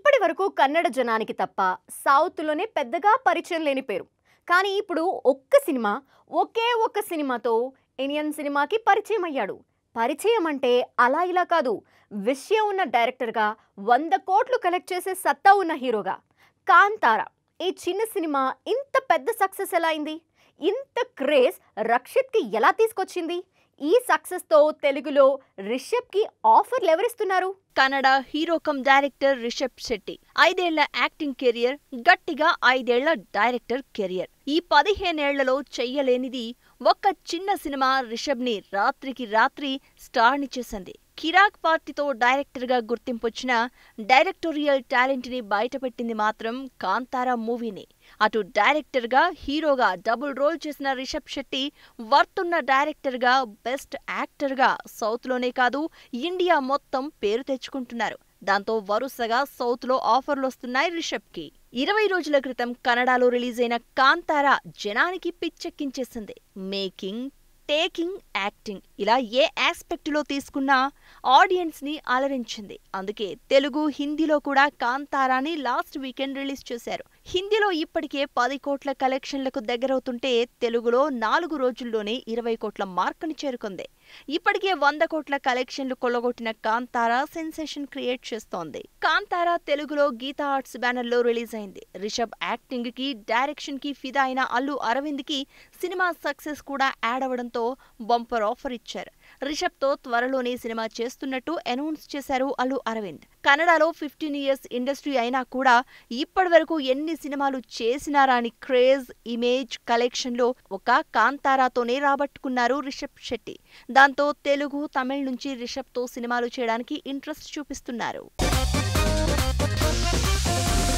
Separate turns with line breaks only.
ఇప్పటి వరకు కన్నడ జనానికి తప్ప సౌత్లోనే పెద్దగా పరిచయం లేని పేరు కానీ ఇప్పుడు ఒక్క సినిమా ఒకే ఒక్క సినిమాతో ఇండియన్ సినిమాకి పరిచయం అయ్యాడు పరిచయం అంటే అలా ఇలా కాదు విషయం ఉన్న డైరెక్టర్గా వంద కోట్లు కలెక్ట్ చేసే సత్తా ఉన్న హీరోగా కాంతార ఈ చిన్న సినిమా ఇంత పెద్ద సక్సెస్ ఎలా అయింది ఇంత క్రేజ్ రక్షిత్కి ఎలా తీసుకొచ్చింది ఈ సక్సెస్తో తెలుగులో రిషబ్కి ఆఫర్లు ఎవరిస్తున్నారు
Kannada hero cum director Rishab Shetty ఐదేళ్ల యాక్టింగ్ కెరియర్ గట్టిగా ఐదేళ్ల డైరెక్టర్ కెరియర్ ఈ పదిహేనేళ్లలో చెయ్యలేనిది ఒక్క చిన్న సినిమా రిషబ్ ని రాత్రికి రాత్రి స్టార్ని చేసింది కిరాక్ పార్టీతో డైరెక్టర్ గా గుర్తింపొచ్చిన డైరెక్టోరియల్ టాలెంట్ ని బయటపెట్టింది మాత్రం కాంతారా మూవీని అటు డైరెక్టర్ గా హీరోగా డబుల్ రోల్ చేసిన రిషబ్ శెట్టి వర్తున్న డైరెక్టర్ గా బెస్ట్ యాక్టర్ గా సౌత్ లోనే కాదు ఇండియా మొత్తం పేరు తెచ్చుకుంటున్నారు దాంతో వరుసగా సౌత్ లో ఆఫర్లు వస్తున్నాయి రిషబ్ కి ఇరవై రోజుల క్రితం కన్నడలో రిలీజ్ అయిన కాంతారా జనానికి పిచ్చెక్కించేసింది మేకింగ్ టేకింగ్ యాక్టింగ్ ఇలా ఏ ఆస్పెక్టులో తీసుకున్నా ఆడియన్స్ ని అలరించింది అందుకే తెలుగు హిందీలో కూడా కాంతారాని లాస్ట్ వీకెండ్ రిలీజ్ చేశారు హిందీలో ఇప్పటికే పది కోట్ల కలెక్షన్లకు దగ్గరవుతుంటే తెలుగులో నాలుగు రోజుల్లోనే ఇరవై కోట్ల మార్కుని చేరుకుంది ఇప్పటికే వంద కోట్ల కలెక్షన్లు కొల్లగొట్టిన కాంతారా సెన్సేషన్ క్రియేట్ చేస్తోంది కాంతారా తెలుగులో గీతా ఆర్ట్స్ బ్యానర్ లో రిలీజ్ అయింది రిషబ్ యాక్టింగ్ కి డైరెక్షన్ కి ఫిదా అయిన అల్లు అరవింద్ కి సినిమా సక్సెస్ కూడా యాడ్ అవడంతో బంపర్ ఆఫర్ ఇచ్చారు రిషబ్ తో త్వరలోనే సినిమా చేస్తున్నట్టు అనౌన్స్ చేశారు అల్లు అరవింద్ కన్నడలో ఫిఫ్టీన్ ఇయర్స్ ఇండస్ట్రీ అయినా కూడా ఇప్పటి వరకు ఎన్ని సినిమాలు చేసినారా అని క్రేజ్ ఇమేజ్ కలెక్షన్ లో ఒక కాంతారాతోనే రాబట్టుకున్నారు రిషబ్ శెట్టి దాంతో తెలుగు తమిళ్ నుంచి రిషబ్ తో సినిమాలు చేయడానికి ఇంట్రెస్ట్ చూపిస్తున్నారు